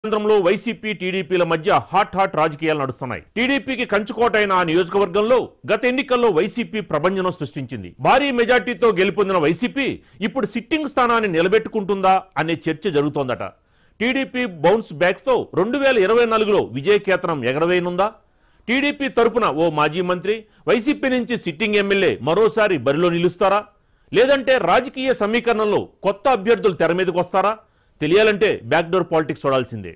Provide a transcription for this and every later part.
కేంద్రంలో వైసీపీ టీడీపీల మధ్య hot hot రాజకీయాలు నడుస్తున్నాయి టీడీపీకి కంచుకోట అయిన ఆ నియోజకవర్గంలో గత ఎన్నికల్లో వైసీపీ ప్రభంజనం సృష్టించింది భారీ మెజార్టీతో గెలుపొందిన వైసీపీ ఇప్పుడు సిట్టింగ్ స్థానాన్ని నిలబెట్టుకుంటుందా అనే చర్చ జరుగుతోందట టీడీపీ బౌన్స్ బ్యాక్స్ తో రెండు వేల ఇరవై నాలుగులో విజయకేతనం ఎగరవేయనుందా టీడీపీ తరపున ఓ మాజీ మంత్రి వైసీపీ నుంచి సిట్టింగ్ ఎమ్మెల్యే మరోసారి బరిలో నిలుస్తారా లేదంటే రాజకీయ సమీకరణంలో కొత్త అభ్యర్థులు తెర మీదకి వస్తారా తెలియాలంటే బ్యాక్డోర్ పాలిటిక్స్ చూడాల్సిందే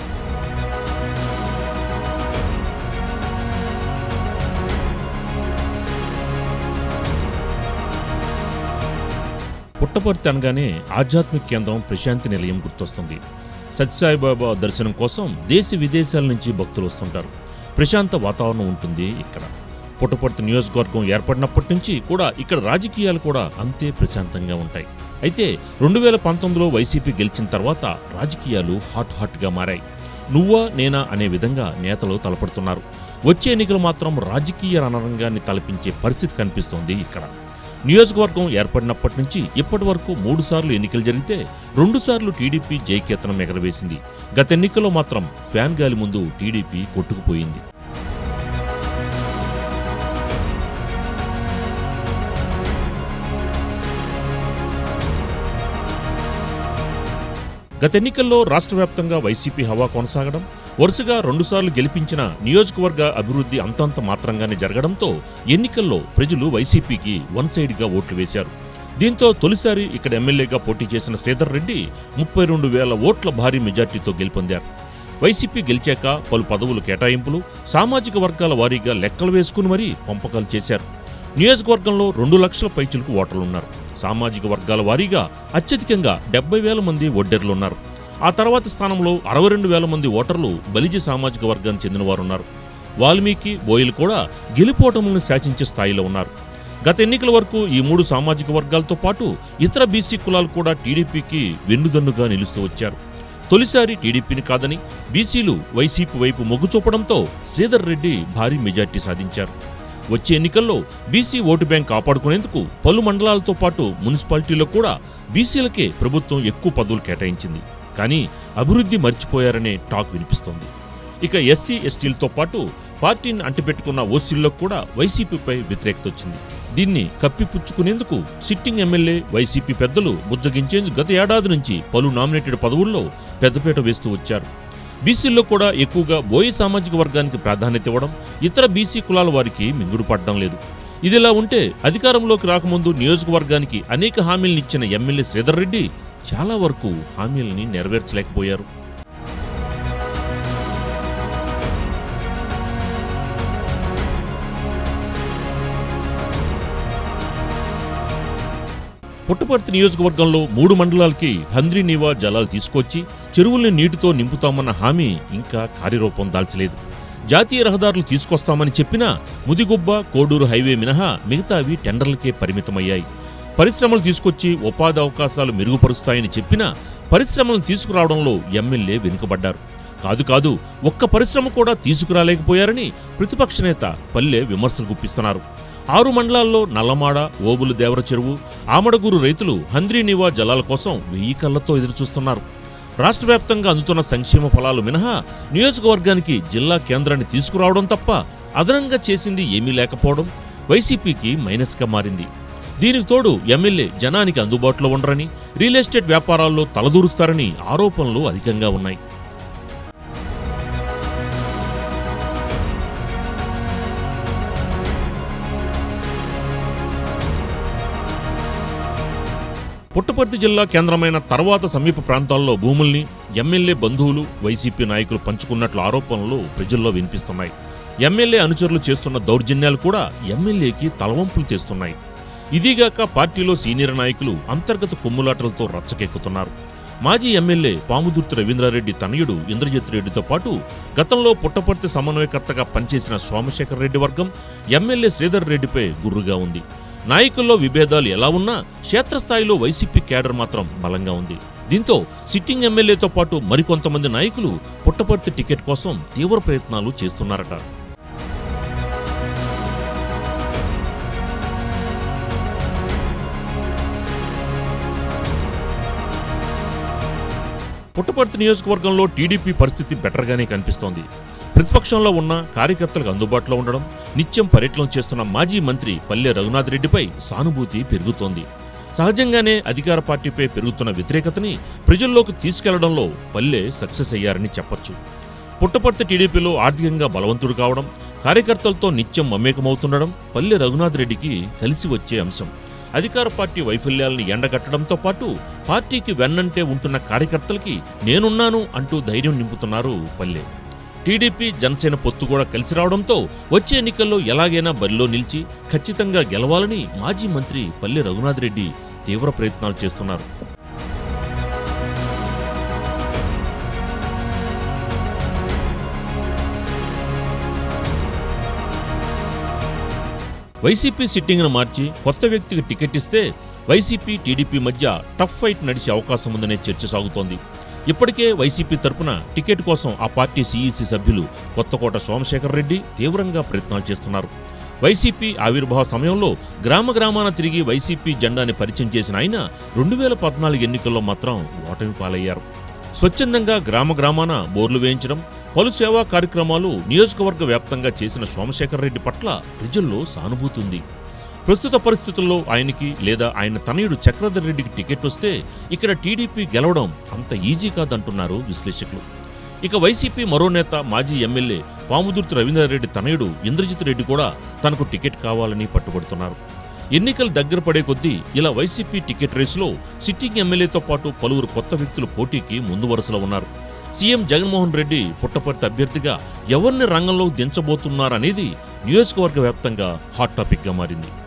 పుట్టపర్తి అనగానే ఆధ్యాత్మిక కేంద్రం ప్రశాంతి నిలయం గుర్తొస్తుంది సత్యసాయిబాబా దర్శనం కోసం దేశ విదేశాల నుంచి భక్తులు వస్తుంటారు ప్రశాంత వాతావరణం ఉంటుంది ఇక్కడ పుట్టపర్తి నియోజకవర్గం ఏర్పడినప్పటి నుంచి కూడా ఇక్కడ రాజకీయాలు కూడా అంతే ప్రశాంతంగా ఉంటాయి అయితే రెండు వేల పంతొమ్మిదిలో వైసీపీ గెలిచిన తర్వాత రాజకీయాలు హాట్ హాట్గా మారాయి నువ్వా నేనా అనే విధంగా నేతలు తలపడుతున్నారు వచ్చే ఎన్నికలు మాత్రం రాజకీయ రణరంగాన్ని తలపించే పరిస్థితి కనిపిస్తోంది ఇక్కడ నియోజకవర్గం ఏర్పడినప్పటి నుంచి ఇప్పటి వరకు మూడు సార్లు ఎన్నికలు జరిగితే రెండు సార్లు టీడీపీ జయకేతనం ఎగరవేసింది గత ఎన్నికల్లో మాత్రం ఫ్యాన్ గాలి ముందు టీడీపీ కొట్టుకుపోయింది గత ఎన్నికల్లో రాష్ట్ర వ్యాప్తంగా వైసీపీ హవా కొనసాగడం వరుసగా రెండుసార్లు గెలిపించిన నియోజకవర్గ అభివృద్ధి అంతంత మాత్రంగానే జరగడంతో ఎన్నికల్లో ప్రజలు వైసీపీకి వన్ సైడ్గా ఓట్లు వేశారు దీంతో తొలిసారి ఇక్కడ ఎమ్మెల్యేగా పోటీ చేసిన శ్రీధర్ రెడ్డి ముప్పై రెండు వేల ఓట్ల భారీ మెజార్టీతో గెలుపొందారు వైసీపీ గెలిచాక పలు పదవులు కేటాయింపులు సామాజిక వర్గాల వారీగా లెక్కలు వేసుకుని మరీ పంపకాలు చేశారు నియోజకవర్గంలో రెండు లక్షల పైచులకు ఓటర్లున్నారు సామాజిక వర్గాల వారీగా అత్యధికంగా డెబ్బై వేల మంది ఒడ్డెర్లున్నారు ఆ తర్వాత స్థానంలో అరవై రెండు వేల మంది ఓటర్లు బలిజ సామాజిక వర్గానికి చెందినవారున్నారు వాల్మీకి బోయిలు కూడా గెలుపోటములను శాసించే స్థాయిలో ఉన్నారు గత ఎన్నికల వరకు ఈ మూడు సామాజిక వర్గాలతో పాటు ఇతర బీసీ కులాలు కూడా టీడీపీకి వెన్నుదన్నుగా నిలుస్తూ వచ్చారు తొలిసారి టీడీపీని కాదని బీసీలు వైసీపీ వైపు మొగ్గు చూపడంతో శ్రీధర్ రెడ్డి భారీ మెజార్టీ సాధించారు వచ్చే ఎన్నికల్లో బీసీ ఓటు బ్యాంక్ కాపాడుకునేందుకు పలు మండలాలతో పాటు మున్సిపాలిటీలో కూడా బీసీలకే ప్రభుత్వం ఎక్కువ పదవులు కేటాయించింది కానీ అభివృద్ధి మర్చిపోయారనే టాక్ వినిపిస్తోంది ఇక ఎస్సీ ఎస్టీలతో పాటు పార్టీని అంటిపెట్టుకున్న ఓసీల్లో కూడా వైసీపీపై వ్యతిరేకత వచ్చింది దీన్ని కప్పిపుచ్చుకునేందుకు సిట్టింగ్ ఎమ్మెల్యే వైసీపీ పెద్దలు బుజ్జగించేందుకు గత ఏడాది నుంచి పలు నామినేటెడ్ పదవుల్లో పెద్దపీట వేస్తూ వచ్చారు బీసీల్లో కూడా ఎక్కువగా బోయి సామాజిక వర్గానికి ప్రాధాన్యత ఇవ్వడం ఇతర బీసీ కులాల వారికి మింగుడు పడడం లేదు ఇదిలా ఉంటే అధికారంలోకి రాకముందు నియోజకవర్గానికి అనేక హామీలను ఇచ్చిన ఎమ్మెల్యే శ్రీధర్ రెడ్డి చాలా వరకు హామీలని నెరవేర్చలేకపోయారు పుట్టపర్తి నియోజకవర్గంలో మూడు మండలాలకి హంద్రీ నీవా జలాలు తీసుకొచ్చి చెరువుల్ని నీటితో నింపుతామన్న హామీ ఇంకా కార్యరూపం దాల్చలేదు జాతీయ రహదారులు తీసుకొస్తామని చెప్పినా ముదిగుబ్బ కోడూరు హైవే మినహా మిగతావి టెండర్లకే పరిమితమయ్యాయి పరిశ్రమలు తీసుకొచ్చి ఉపాధి అవకాశాలు మెరుగుపరుస్తాయని చెప్పినా పరిశ్రమలను తీసుకురావడంలో ఎమ్మెల్యే వెనుకబడ్డారు కాదు కాదు ఒక్క పరిశ్రమ కూడా తీసుకురాలేకపోయారని ప్రతిపక్ష నేత పల్లె విమర్శలు గుప్పిస్తున్నారు ఆరు మండలాల్లో నల్లమాడ ఓబులు దేవర చెరువు ఆమడగూరు రైతులు హంద్రీ నివా జలాల కోసం వెయ్యి కళ్లతో ఎదురుచూస్తున్నారు రాష్ట్ర వ్యాప్తంగా అందుతున్న సంక్షేమ ఫలాలు మినహా నియోజకవర్గానికి జిల్లా కేంద్రాన్ని తీసుకురావడం తప్ప అదనంగా చేసింది ఏమీ లేకపోవడం వైసీపీకి మైనస్గా మారింది దీనికి తోడు ఎమ్మెల్యే జనానికి అందుబాటులో ఉండరని రియల్ ఎస్టేట్ వ్యాపారాల్లో తలదూరుస్తారని ఆరోపణలు అధికంగా ఉన్నాయి పుట్టపర్తి జిల్లా కేంద్రమైన తర్వాత సమీప ప్రాంతాల్లో భూముల్ని ఎమ్మెల్యే బంధువులు వైసీపీ నాయకులు పంచుకున్నట్లు ఆరోపణలు ప్రజల్లో వినిపిస్తున్నాయి ఎమ్మెల్యే అనుచరులు చేస్తున్న దౌర్జన్యాలు కూడా ఎమ్మెల్యేకి తలవంపులు చేస్తున్నాయి ఇదిగాక పార్టీలో సీనియర్ నాయకులు అంతర్గత కొమ్ములాటలతో రచ్చకెక్కుతున్నారు మాజీ ఎమ్మెల్యే పాముదుర్తి రవీంద్రారెడ్డి తనయుడు ఇంద్రజిత్ రెడ్డితో పాటు గతంలో పుట్టపర్తి సమన్వయకర్తగా పనిచేసిన సోమశేఖర్ రెడ్డి వర్గం ఎమ్మెల్యే శ్రీధర్ రెడ్డిపై గుర్రుగా ఉంది నాయకుల్లో విభేదాలు ఎలా ఉన్నా క్షేత్రస్థాయిలో వైసీపీ కేడర్ మాత్రం బలంగా ఉంది దీంతో సిట్టింగ్ ఎమ్మెల్యేతో పాటు మరికొంతమంది నాయకులు పుట్టపర్తి టికెట్ కోసం తీవ్ర ప్రయత్నాలు చేస్తున్నారట పుట్టపర్తి నియోజకవర్గంలో టీడీపీ పరిస్థితి బెటర్గానే కనిపిస్తోంది ప్రతిపక్షంలో ఉన్న కార్యకర్తలకు అందుబాటులో ఉండడం నిత్యం పర్యటనలు చేస్తున్న మాజీ మంత్రి పల్లె రఘునాథ్ రెడ్డిపై సానుభూతి పెరుగుతోంది సహజంగానే అధికార పార్టీపై పెరుగుతున్న వ్యతిరేకతని ప్రజల్లోకి తీసుకెళ్లడంలో పల్లె సక్సెస్ అయ్యారని చెప్పొచ్చు పుట్టపర్తి టీడీపీలో ఆర్థికంగా బలవంతుడు కావడం కార్యకర్తలతో నిత్యం మమేకమవుతుండడం పల్లె రఘునాథ్ రెడ్డికి కలిసి వచ్చే అంశం అధికార పార్టీ వైఫల్యాల్ని ఎండగట్టడంతో పాటు పార్టీకి వెన్నంటే ఉంటున్న కార్యకర్తలకి నేనున్నాను అంటూ ధైర్యం నింపుతున్నారు పల్లె టీడీపీ జనసేన పొత్తు కూడా కలిసి రావడంతో వచ్చే ఎన్నికల్లో ఎలాగైనా బరిలో నిలిచి ఖచ్చితంగా గెలవాలని మాజీ మంత్రి పల్లె రఘునాథ్ రెడ్డి తీవ్ర ప్రయత్నాలు చేస్తున్నారు వైసీపీ సిట్టింగ్ను మార్చి కొత్త వ్యక్తికి టికెట్ ఇస్తే వైసీపీ టీడీపీ మధ్య టఫ్ ఫైట్ నడిచే అవకాశం ఉందనే చర్చ సాగుతోంది ఇప్పటికే వైసీపీ తరపున టికెట్ కోసం ఆ పార్టీ సీఈసీ సభ్యులు కొత్తకోట సోమశేఖర్ రెడ్డి తీవ్రంగా ప్రయత్నాలు చేస్తున్నారు వైసీపీ ఆవిర్భావ సమయంలో గ్రామ గ్రామాన తిరిగి వైసీపీ జెండాని పరిచయం చేసిన ఆయన రెండు వేల పద్నాలుగు ఎన్నికల్లో మాత్రం ఓటమి పాలయ్యారు స్వచ్ఛందంగా గ్రామ గ్రామాన బోర్లు వేయించడం పలు సేవా కార్యక్రమాలు నియోజకవర్గ వ్యాప్తంగా చేసిన సోమశేఖర్ రెడ్డి పట్ల ప్రజల్లో సానుభూతి ఉంది ప్రస్తుత పరిస్థితుల్లో ఆయనకి లేదా ఆయన తనయుడు చక్రధర్ రెడ్డికి టికెట్ వస్తే ఇక్కడ టీడీపీ గెలవడం అంత ఈజీ కాదంటున్నారు విశ్లేషకులు ఇక వైసీపీ మరో నేత మాజీ ఎమ్మెల్యే పాముదుర్తి రవీంద్రారెడ్డి తనయుడు ఇంద్రజిత్ రెడ్డి కూడా తనకు టికెట్ కావాలని పట్టుబడుతున్నారు ఎన్నికలు దగ్గర పడే కొద్దీ ఇలా వైసీపీ టికెట్ రేసులో సిట్టింగ్ ఎమ్మెల్యేతో పాటు పలువురు కొత్త వ్యక్తులు పోటీకి ముందు వరుసలో ఉన్నారు సీఎం జగన్మోహన్ రెడ్డి పుట్టపర్తి అభ్యర్థిగా ఎవరిని రంగంలోకి దించబోతున్నారనేది నియోజకవర్గ వ్యాప్తంగా హాట్ టాపిక్గా మారింది